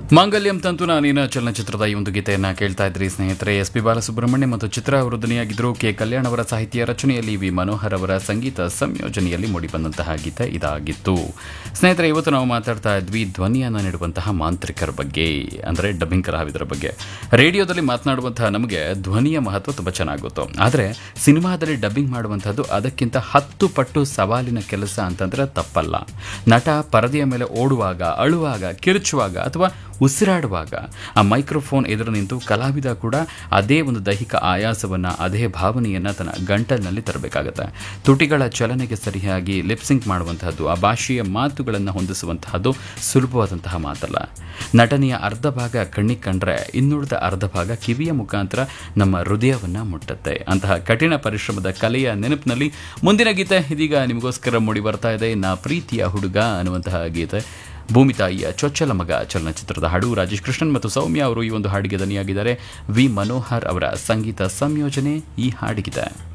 ಮಾಂಗಲ್ಯಂ ತಂತು ನಾನೇನ ಚಲನಚಿತ್ರದ ಈ ಒಂದು ಗೀತೆಯನ್ನ ಕೇಳ್ತಾ ಇದ್ರಿ ಸ್ನೇಹಿತರೆ ಎಸ್ ಪಿ ಬಾಲಸುಬ್ರಹ್ಮಣ್ಯ ಮತ್ತು ಚಿತ್ರ ಅವರು ಧ್ವನಿಯಾಗಿದ್ದರು ಕೆ ಕಲ್ಯಾಣ್ ಅವರ ಸಾಹಿತ್ಯ ರಚನೆಯಲ್ಲಿ ವಿ ಮನೋಹರ್ ಅವರ ಸಂಗೀತ ಸಂಯೋಜನೆಯಲ್ಲಿ ಮೂಡಿಬಂದಂತಹ ಗೀತೆ ಇದಾಗಿತ್ತು ಸ್ನೇಹಿತರೆ ಇವತ್ತು ನಾವು ಮಾತಾಡ್ತಾ ಇದ್ವಿ ಧ್ವನಿಯನ್ನು ನೀಡುವಂತಹ ಮಾಂತ್ರಿಕರ ಬಗ್ಗೆ ಅಂದರೆ ಡಬ್ಬಿಂಗ್ ಕಲಾವಿದರ ಬಗ್ಗೆ ರೇಡಿಯೋದಲ್ಲಿ ಮಾತನಾಡುವಂತಹ ನಮಗೆ ಧ್ವನಿಯ ಮಹತ್ವ ತುಂಬ ಚೆನ್ನಾಗಿ ಗೊತ್ತು ಆದರೆ ಸಿನಿಮಾದಲ್ಲಿ ಡಬ್ಬಿಂಗ್ ಮಾಡುವಂಥದ್ದು ಅದಕ್ಕಿಂತ ಹತ್ತು ಪಟ್ಟು ಸವಾಲಿನ ಕೆಲಸ ಅಂತಂದ್ರೆ ತಪ್ಪಲ್ಲ ನಟ ಪರದೆಯ ಮೇಲೆ ಓಡುವಾಗ ಅಳುವಾಗ ಕಿರುಚುವಾಗ ಅಥವಾ ಉಸಿರಾಡುವಾಗ ಆ ಮೈಕ್ರೋಫೋನ್ ಎದುರು ನಿಂತು ಕಲಾವಿದ ಕೂಡ ಅದೇ ಒಂದು ದೈಹಿಕ ಆಯಾಸವನ್ನು ಅದೇ ಭಾವನೆಯನ್ನು ತನ್ನ ಗಂಟಲಿನಲ್ಲಿ ತರಬೇಕಾಗತ್ತೆ ತುಟಿಗಳ ಚಲನೆಗೆ ಸರಿಯಾಗಿ ಲಿಪ್ಸಿಂಕ್ ಮಾಡುವಂತಹದ್ದು ಆ ಭಾಷೆಯ ಮಾತುಗಳನ್ನು ಹೊಂದಿಸುವಂತಹದ್ದು ಸುಲಭವಾದಂತಹ ಮಾತಲ್ಲ ನಟನೆಯ ಅರ್ಧ ಭಾಗ ಕಣ್ಣಿಗೆ ಕಂಡ್ರೆ ಇನ್ನುಳಿದ ಅರ್ಧ ಭಾಗ ಕಿವಿಯ ಮುಖಾಂತರ ನಮ್ಮ ಹೃದಯವನ್ನು ಮುಟ್ಟುತ್ತೆ ಅಂತಹ ಕಠಿಣ ಪರಿಶ್ರಮದ ಕಲೆಯ ನೆನಪಿನಲ್ಲಿ ಮುಂದಿನ ಗೀತೆ ಇದೀಗ ನಿಮಗೋಸ್ಕರ ಮೂಡಿ ಬರ್ತಾ ಇದೆ ನಾ ಪ್ರೀತಿಯ ಹುಡುಗ ಅನ್ನುವಂತಹ ಗೀತೆ ಭೂಮಿ ತಾಯಿಯ ಚೊಚ್ಚಲ ಮಗ ಚಲನಚಿತ್ರದ ಹಾಡು ರಾಜೇಶ್ ಕೃಷ್ಣನ್ ಮತ್ತು ಸೌಮ್ಯ ಅವರು ಈ ಒಂದು ಹಾಡಿಗೆ ದನಿಯಾಗಿದ್ದಾರೆ ವಿ ಮನೋಹರ್ ಅವರ ಸಂಗೀತ ಸಂಯೋಜನೆ ಈ ಹಾಡಿಗಿದೆ